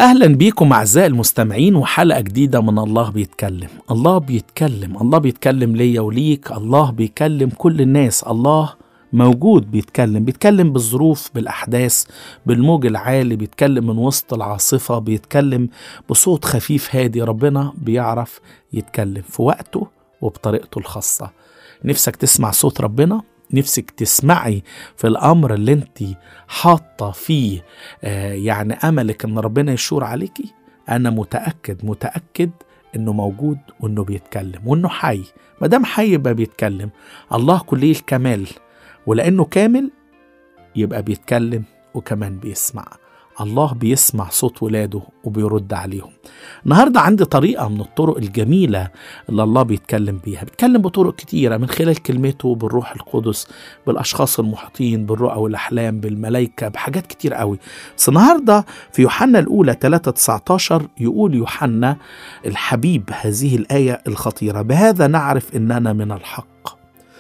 اهلا بيكم اعزائي المستمعين وحلقه جديده من الله بيتكلم الله بيتكلم الله بيتكلم ليا وليك الله بيكلم كل الناس الله موجود بيتكلم بيتكلم بالظروف بالاحداث بالموج العالي بيتكلم من وسط العاصفه بيتكلم بصوت خفيف هادي ربنا بيعرف يتكلم في وقته وبطريقته الخاصه نفسك تسمع صوت ربنا نفسك تسمعي في الامر اللي انت حاطه فيه آه يعني املك ان ربنا يشور عليكي انا متاكد متاكد انه موجود وانه بيتكلم وانه حي ما دام حي يبقى بيتكلم الله كليه الكمال ولانه كامل يبقى بيتكلم وكمان بيسمع الله بيسمع صوت ولاده وبيرد عليهم النهارده عندي طريقه من الطرق الجميله اللي الله بيتكلم بيها بيتكلم بطرق كتيره من خلال كلمته بالروح القدس بالاشخاص المحيطين بالرؤى والاحلام بالملائكه بحاجات كتير قوي بس النهارده في يوحنا الاولى 3 19 يقول يوحنا الحبيب هذه الايه الخطيره بهذا نعرف اننا من الحق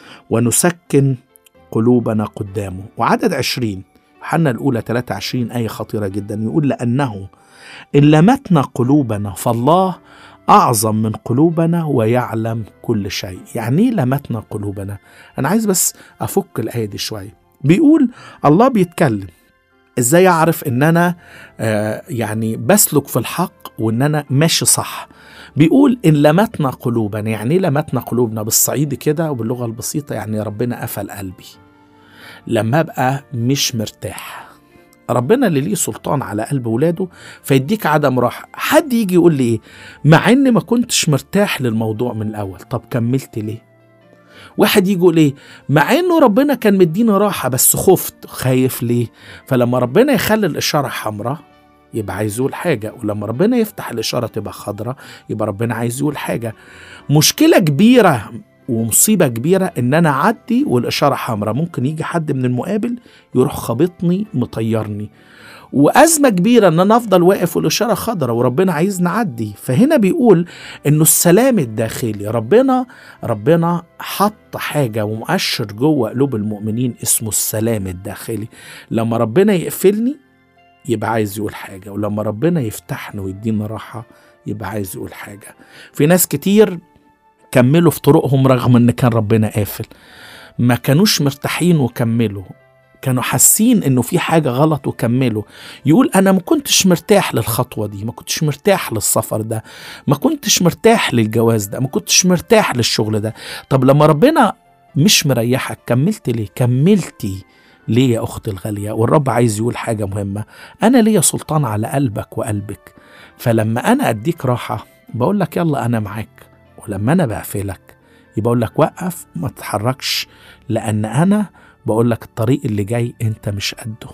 ونسكن قلوبنا قدامه وعدد عشرين يوحنا الأولى 23 آية خطيرة جدا يقول لأنه إن لمتنا قلوبنا فالله أعظم من قلوبنا ويعلم كل شيء يعني إيه لمتنا قلوبنا أنا عايز بس أفك الآية دي شوية بيقول الله بيتكلم ازاي اعرف ان انا آه يعني بسلك في الحق وان انا ماشي صح بيقول ان لمتنا قلوبنا يعني ايه لمتنا قلوبنا بالصعيد كده وباللغه البسيطه يعني ربنا قفل قلبي لما ابقى مش مرتاح ربنا اللي ليه سلطان على قلب ولاده فيديك عدم راحه حد يجي يقول لي ايه مع اني ما كنتش مرتاح للموضوع من الاول طب كملت ليه واحد يجي يقول ايه مع انه ربنا كان مديني راحه بس خفت خايف ليه فلما ربنا يخلي الاشاره حمراء يبقى عايز يقول حاجه ولما ربنا يفتح الاشاره تبقى خضراء يبقى ربنا عايز يقول حاجه مشكله كبيره ومصيبة كبيرة إن أنا أعدي والإشارة حمراء ممكن يجي حد من المقابل يروح خابطني مطيرني وأزمة كبيرة إن أنا أفضل واقف والإشارة خضراء وربنا عايز نعدي فهنا بيقول إنه السلام الداخلي ربنا ربنا حط حاجة ومؤشر جوه قلوب المؤمنين اسمه السلام الداخلي لما ربنا يقفلني يبقى عايز يقول حاجة ولما ربنا يفتحني ويدينا راحة يبقى عايز يقول حاجة في ناس كتير كملوا في طرقهم رغم ان كان ربنا قافل ما كانوش مرتاحين وكملوا كانوا حاسين انه في حاجه غلط وكملوا يقول انا ما كنتش مرتاح للخطوه دي ما كنتش مرتاح للسفر ده ما كنتش مرتاح للجواز ده ما كنتش مرتاح للشغل ده طب لما ربنا مش مريحك كملت ليه كملتي ليه يا اختي الغاليه والرب عايز يقول حاجه مهمه انا ليا سلطان على قلبك وقلبك فلما انا اديك راحه بقول لك يلا انا معاك ولما انا بقفلك يبقى اقول لك وقف ما تتحركش لان انا بقول لك الطريق اللي جاي انت مش قده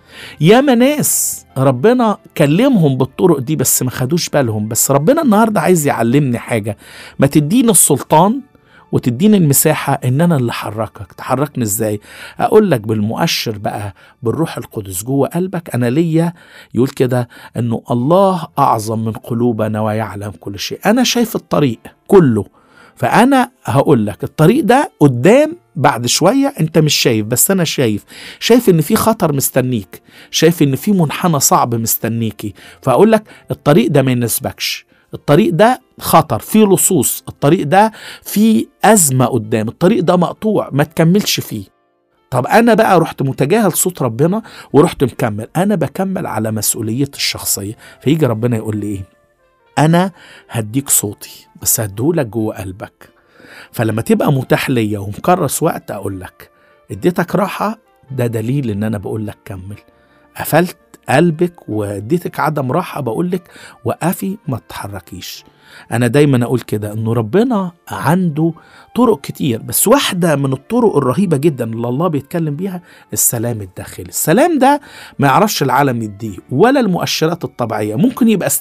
ياما ناس ربنا كلمهم بالطرق دي بس ما خدوش بالهم بس ربنا النهارده عايز يعلمني حاجه ما تديني السلطان وتديني المساحة إن أنا اللي أحركك تحركني إزاي أقول لك بالمؤشر بقى بالروح القدس جوه قلبك أنا ليا يقول كده إنه الله أعظم من قلوبنا ويعلم كل شيء أنا شايف الطريق كله فأنا هقول لك الطريق ده قدام بعد شوية أنت مش شايف بس أنا شايف شايف إن في خطر مستنيك شايف إن في منحنى صعب مستنيكي فأقول لك الطريق ده ما يناسبكش الطريق ده خطر فيه لصوص الطريق ده فيه أزمة قدام الطريق ده مقطوع ما تكملش فيه طب أنا بقى رحت متجاهل صوت ربنا ورحت مكمل أنا بكمل على مسؤوليتي الشخصية فيجي ربنا يقول لي إيه أنا هديك صوتي بس هديهولك جوه قلبك فلما تبقى متاح ليا ومكرس وقت أقول لك اديتك راحة ده دليل إن أنا بقول لك كمل قفلت قلبك واديتك عدم راحة بقول لك وقفي ما تتحركيش أنا دايما أقول كده إنه ربنا عنده طرق كتير بس واحدة من الطرق الرهيبة جدا اللي الله بيتكلم بيها السلام الداخلي السلام ده ما يعرفش العالم يديه ولا المؤشرات الطبيعية ممكن يبقى